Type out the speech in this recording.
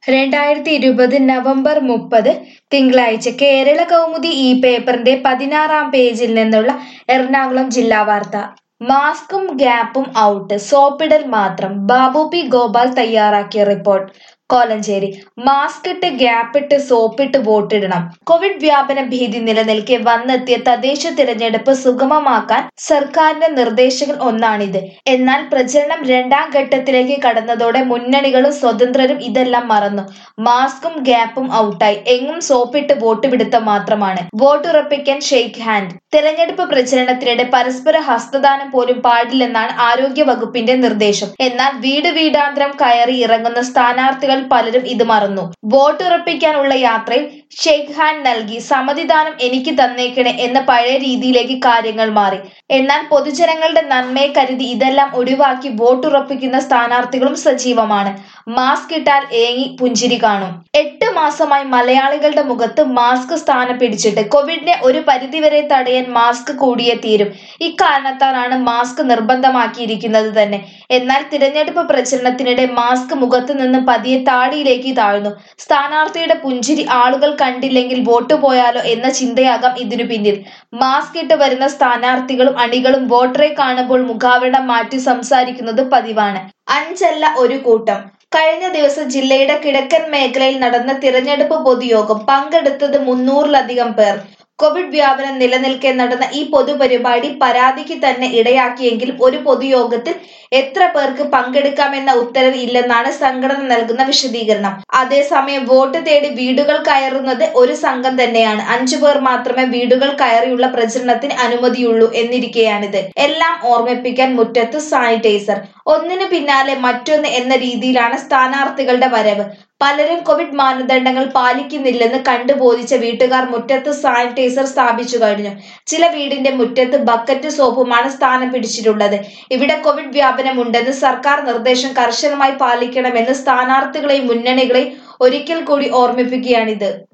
രണ്ടായിരത്തി ഇരുപത് നവംബർ മുപ്പത് തിങ്കളാഴ്ച കേരള കൗമുദി ഈ പേപ്പറിന്റെ പതിനാറാം പേജിൽ നിന്നുള്ള എറണാകുളം ജില്ലാ വാർത്ത മാസ്കും ഗ്യാപ്പും ഔട്ട് സോപ്പിടൽ മാത്രം ബാബു പി ഗോപാൽ തയ്യാറാക്കിയ റിപ്പോർട്ട് കോലഞ്ചേരി മാസ്ക് ഇട്ട് ഗ്യാപ്പിട്ട് സോപ്പിട്ട് വോട്ടിടണം കോവിഡ് വ്യാപന ഭീതി നിലനിൽക്കെ വന്നെത്തിയ തദ്ദേശ തിരഞ്ഞെടുപ്പ് സുഗമമാക്കാൻ സർക്കാരിന്റെ നിർദ്ദേശങ്ങൾ ഒന്നാണിത് എന്നാൽ പ്രചരണം രണ്ടാം ഘട്ടത്തിലേക്ക് കടന്നതോടെ മുന്നണികളും സ്വതന്ത്രരും ഇതെല്ലാം മറന്നു മാസ്കും ഗ്യാപ്പും ഔട്ടായി എങ്ങും സോപ്പിട്ട് വോട്ട് പിടുത്തം മാത്രമാണ് വോട്ടുറപ്പിക്കാൻ ഷെയ്ക്ക് ഹാൻഡ് തെരഞ്ഞെടുപ്പ് പ്രചരണത്തിനിടെ പരസ്പര ഹസ്തദാനം പോലും പാടില്ലെന്നാണ് ആരോഗ്യ വകുപ്പിന്റെ നിർദ്ദേശം എന്നാൽ വീട് വീടാന്തരം കയറി ഇറങ്ങുന്ന സ്ഥാനാർത്ഥികൾ പലരും ഇത് മറന്നു വോട്ടുറപ്പിക്കാനുള്ള യാത്രയിൽ ഷെയ്ക്ക് ഹാൻഡ് നൽകി സമ്മതിദാനം എനിക്ക് തന്നേക്കണേ എന്ന പഴയ രീതിയിലേക്ക് കാര്യങ്ങൾ മാറി എന്നാൽ പൊതുജനങ്ങളുടെ നന്മയെ കരുതി ഇതെല്ലാം ഒഴിവാക്കി വോട്ടുറപ്പിക്കുന്ന സ്ഥാനാർത്ഥികളും സജീവമാണ് മാസ്ക് ഇട്ടാൽ ഏങ്ങി പുഞ്ചിരി കാണും എട്ട് മാസമായി മലയാളികളുടെ മുഖത്ത് മാസ്ക് സ്ഥാനം പിടിച്ചിട്ട് കോവിഡിനെ ഒരു പരിധിവരെ തടയാൻ മാസ്ക് കൂടിയേ തീരും ഇക്കാരണത്താലാണ് മാസ്ക് നിർബന്ധമാക്കിയിരിക്കുന്നത് തന്നെ എന്നാൽ തിരഞ്ഞെടുപ്പ് പ്രചരണത്തിനിടെ മാസ്ക് മുഖത്ത് നിന്ന് പതിയെ താടിയിലേക്ക് താഴ്ന്നു സ്ഥാനാർത്ഥിയുടെ പുഞ്ചിരി ആളുകൾ കണ്ടില്ലെങ്കിൽ വോട്ട് പോയാലോ എന്ന ചിന്തയാകാം ഇതിനു പിന്നിൽ മാസ്ക് ഇട്ട് വരുന്ന സ്ഥാനാർത്ഥികളും അണികളും വോട്ടറെ കാണുമ്പോൾ മുഖാവരണം മാറ്റി സംസാരിക്കുന്നത് പതിവാണ് അഞ്ചല്ല ഒരു കൂട്ടം കഴിഞ്ഞ ദിവസം ജില്ലയുടെ കിഴക്കൻ മേഖലയിൽ നടന്ന തിരഞ്ഞെടുപ്പ് പൊതുയോഗം പങ്കെടുത്തത് മുന്നൂറിലധികം പേർ കോവിഡ് വ്യാപനം നിലനിൽക്കെ നടന്ന ഈ പൊതുപരിപാടി പരാതിക്ക് തന്നെ ഇടയാക്കിയെങ്കിലും ഒരു പൊതുയോഗത്തിൽ എത്ര പേർക്ക് പങ്കെടുക്കാമെന്ന ഉത്തരവ് ഇല്ലെന്നാണ് സംഘടന നൽകുന്ന വിശദീകരണം അതേസമയം വോട്ട് തേടി വീടുകൾ കയറുന്നത് ഒരു സംഘം തന്നെയാണ് അഞ്ചു പേർ മാത്രമേ വീടുകൾ കയറിയുള്ള പ്രചരണത്തിന് അനുമതിയുള്ളൂ എന്നിരിക്കെയാണിത് എല്ലാം ഓർമ്മിപ്പിക്കാൻ മുറ്റത്ത് സാനിറ്റൈസർ ഒന്നിനു പിന്നാലെ മറ്റൊന്ന് എന്ന രീതിയിലാണ് സ്ഥാനാർത്ഥികളുടെ വരവ് പലരും കോവിഡ് മാനദണ്ഡങ്ങൾ പാലിക്കുന്നില്ലെന്ന് കണ്ടുബോധിച്ച വീട്ടുകാർ മുറ്റത്ത് സാനിറ്റൈസർ സ്ഥാപിച്ചു കഴിഞ്ഞു ചില വീടിന്റെ മുറ്റത്ത് ബക്കറ്റ് സോപ്പുമാണ് സ്ഥാനം പിടിച്ചിട്ടുള്ളത് ഇവിടെ കോവിഡ് വ്യാപനമുണ്ടെന്ന് സർക്കാർ നിർദ്ദേശം കർശനമായി പാലിക്കണമെന്ന് സ്ഥാനാർത്ഥികളെയും മുന്നണികളെയും ഒരിക്കൽ കൂടി ഓർമ്മിപ്പിക്കുകയാണിത്